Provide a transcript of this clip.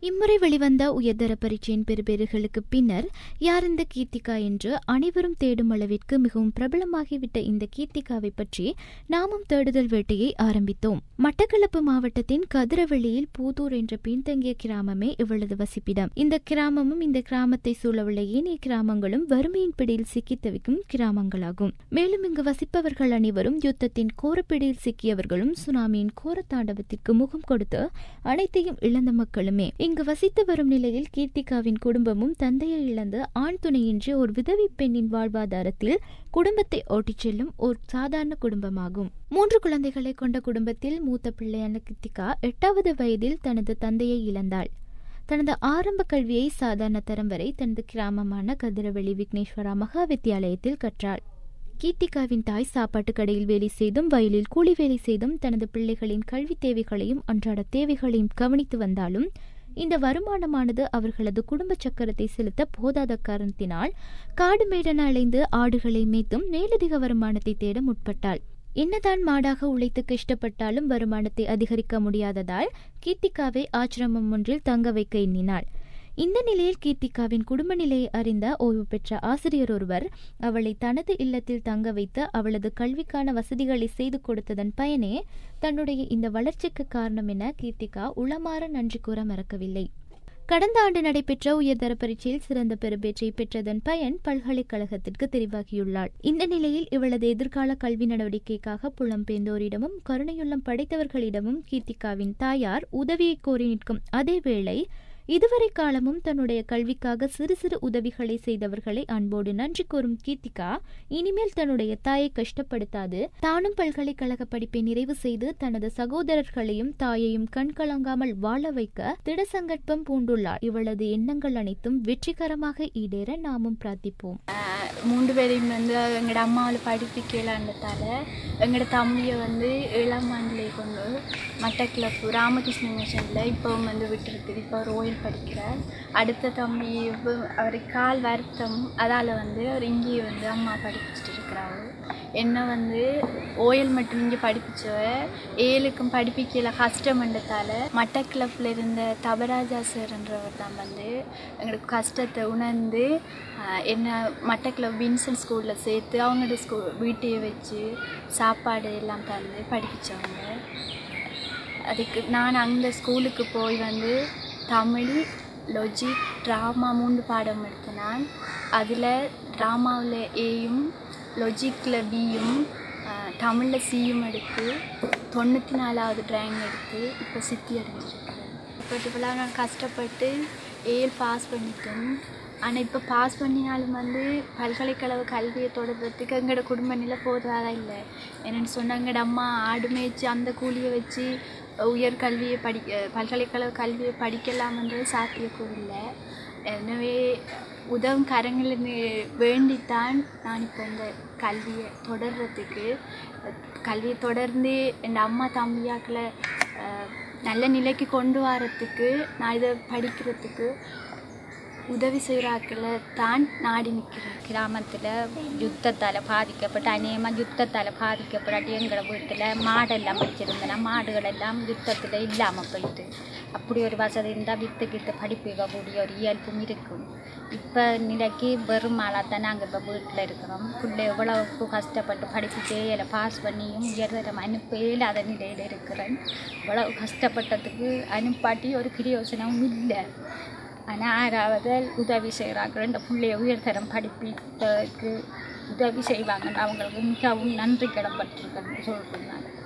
இம்முறை வெளிவந்த உயர்தர பரீட்சையின் பெறுபேறுகளுக்கு பின்னர் யார் இந்த கீர்த்திகா என்று அனைவரும் தேடும் அளவிற்கு மிகவும் பிரபலமாகிவிட்ட இந்த கீர்த்திகாவை பற்றி நாமும் தேடுதல் வேட்டையை ஆரம்பித்தோம் மட்டக்களப்பு மாவட்டத்தின் கதிரவெளியில் பூதூர் என்ற பின்தங்கிய கிராமமே இவளது வசிப்பிடம் இந்த கிராமமும் இந்த கிராமத்தை சூழவுள்ள ஏனைய கிராமங்களும் வறுமையின் பிடியில் சிக்கி தவிக்கும் கிராமங்களாகும் மேலும் இங்கு வசிப்பவர்கள் அனைவரும் யுத்தத்தின் கோரப்பிடியில் சிக்கியவர்களும் சுனாமியின் கோர தாண்டவத்திற்கு முகம் கொடுத்து அனைத்தையும் இழந்த மக்களுமே இங்கு வசித்து வரும் நிலையில் கீர்த்திகாவின் குடும்பமும் தந்தையை இழந்து ஆண் துணையின்றி ஒரு விதவி பெண்ணின் வாழ்வாதாரத்தில் குடும்பத்தை ஓட்டிச் செல்லும் ஒரு சாதாரண குடும்பமாகும் மூன்று குழந்தைகளை கொண்ட குடும்பத்தில் மூத்த பிள்ளையான கீர்த்திகா எட்டாவது வயதில் தனது தந்தையை இழந்தாள் தனது ஆரம்ப கல்வியை சாதாரண தரம் வரை தனது கிராமமான கதிரவெளி விக்னேஸ்வரா மகா வித்தியாலயத்தில் கற்றாள் கீர்த்திகாவின் தாய் சாப்பாட்டு கடையில் வேலை செய்தும் வயலில் கூலி வேலை செய்தும் தனது பிள்ளைகளின் கல்வி தேவைகளையும் அன்றாட தேவைகளையும் கவனித்து வந்தாலும் இந்த வருமானமானது அவர்களது குடும்ப சக்கரத்தை செலுத்த போதாத காரணத்தினால் காடு மேடன அலைந்து ஆடுகளை மேய்த்தும் மேலதிக வருமானத்தை தேட முற்பட்டாள் என்னதான் மாடாக உழைத்து கஷ்டப்பட்டாலும் வருமானத்தை அதிகரிக்க முடியாததால் கீர்த்திகாவை ஆசிரமம் ஒன்றில் தங்க வைக்க எண்ணினாள் இந்த நிலையில் கீர்த்திகாவின் குடும்ப நிலையை அறிந்த ஓய்வு பெற்ற ஆசிரியர் ஒருவர் அவளை தனது இல்லத்தில் தங்க வைத்து அவளது கல்விக்கான வசதிகளை செய்து கொடுத்ததன் பயனே தன்னுடைய இந்த வளர்ச்சிக்கு காரணம் என கீர்த்திகா உளமாற நன்றி கூற மறக்கவில்லை கடந்த ஆண்டு நடைபெற்ற உயர்தர பரீட்சையில் சிறந்த பெறுபேற்றை பெற்றதன் பயன் பல்கலைக்கழகத்திற்கு தெரிவாகியுள்ளாள் இந்த நிலையில் இவளது எதிர்கால கல்வி நடவடிக்கைக்காக புலம்பெயர்ந்தோரிடமும் கருணையுள்ளம் படைத்தவர்களிடமும் கீர்த்திகாவின் தாயார் உதவியை கோரி நிற்கும் அதேவேளை இதுவரை காலமும் தன்னுடைய கல்விக்காக சிறு சிறு உதவிகளை செய்தவர்களை அன்போடு நன்றி கூறும் கீர்த்திகா இனிமேல் தன்னுடைய தாயை கஷ்டப்படுத்தாது தானும் பல்கலைக்கழக படிப்பை நிறைவு செய்து தனது சகோதரர்களையும் தாயையும் கண்கலங்காமல் வாழ வைக்க திடசங்கற்பம் பூண்டுள்ளார் இவளது எண்ணங்கள் அனைத்தும் வெற்றிகரமாக ஈடேற நாமும் பிரார்த்திப்போம் மூன்று பேரையும் வந்து எங்களோட அம்மாவில் படிப்பிக்கலான்றதால எங்களோட தம்பியை வந்து ஏழாம் ஆண்டிலே கொண்டு மட்டக்கிளப்பு ராமகிருஷ்ண மிஷனில் இப்போவும் வந்து விட்டுருக்குது இப்போ ரோயல் படிக்கிறார் அடுத்த தம்பி இப்போ அவருக்கு கால் வருத்தம் அதால் வந்து அவர் இங்கேயே வந்து அம்மா படிப்பிச்சுட்டு இருக்கிறாரு என்ன வந்து ஓயல் மட்டும் இங்கே படிப்பிச்சவ ஏழுக்கும் படிப்பிக்கல கஷ்டமன்றதால மட்டக்கிளப்பில் இருந்த தபராஜா சார்ன்றவர் தான் வந்து எங்களுக்கு கஷ்டத்தை உணர்ந்து ஆஹ், என்ன மட்டக்கிளப் வின்சன் ஸ்கூலில் சேர்த்து அவங்களோட ஸ்கூ வீட்டையே வச்சு சாப்பாடு எல்லாம் தந்து படிப்பிச்சவங்க அதுக்கு நான் அந்த ஸ்கூலுக்கு போய் வந்து தமிழ் லொஜிக் ட்ராமா மூன்று பாடம் எடுத்தேன் நான் அதில் ட்ராமாவில் ஏயும் லொஜிக்கில் பியும் தமிழில் சியும் எடுத்து தொண்ணூற்றி நாலாவது ட்ராயிங் எடுத்து இப்போ சித்தி அடைஞ்சிருக்கிறேன் இப்போ நான் கஷ்டப்பட்டு ஏழு பாஸ் பண்ணிட்டேன் ஆனால் இப்போ பாஸ் பண்ணினாலும் வந்து பல்கலைக்கழக கல்வியை தொடர்றதுக்கு எங்களோட குடும்ப நிலை போதாதா இல்லை என்னென்னு சொன்னால் எங்களோட அம்மா ஆடு மேய்ச்சி அந்த கூலியை வச்சு உயர் கல்வியை படி பல்கலைக்கழக கல்வியை படிக்கலாம்ன்றது சாத்தியக்கூறு இல்லை எனவே உதவும் கரங்களில் வேண்டித்தான் நான் இப்போ இந்த கல்வியை தொடர்றதுக்கு கல்வியை தொடர்ந்து என் அம்மா தம்பியாக்களை அஹ், நல்ல நிலைக்கு கொண்டு வரத்துக்கு நான் இதை படிக்கிறதுக்கு உதவி செய்கிறாக்களை தான் நாடி நிற்கிறேன் கிராமத்தில் யுத்தத்தால் பாதிக்கப்பட்டு அநேகமாக யுத்தத்தால் பாதிக்கப்படாட்டி எங்களை வீட்டில் மாடெல்லாம் வச்சுருந்தேன்னா மாடுகள் எல்லாம் யுத்தத்தில் இல்லாமல் போயிட்டு அப்படி ஒரு வசதி இருந்தால் வித்து கித்து படிப்பிக்கக்கூடிய ஒரு இயல்பும் இருக்கும் இப்போ நிலைக்கு வெறும் ஆளாக தான் நாங்கள் இப்போ வீட்டில் இருக்கிறோம் பிள்ளை எவ்வளவுக்கு கஷ்டப்பட்டு படிப்பு இல்லை பாஸ் பண்ணியும் உயர்தரம் அனுப்ப இயலாத நிலையில் இருக்கிறேன் இவ்வளவு கஷ்டப்பட்டதுக்கு அனுப்பாட்டி ஒரு பிரயோசனமும் இல்லை ஆனால் யாராவது உதவி செய்கிறாங்க இந்த பிள்ளைய உயர்தரம் படிப்பிற்கு உதவி செய்வாங்கன்னு அவங்களுக்கு மிகவும் நன்றி கடன்பட்டிருக்கேன்னு சொல்கிறேன் நான்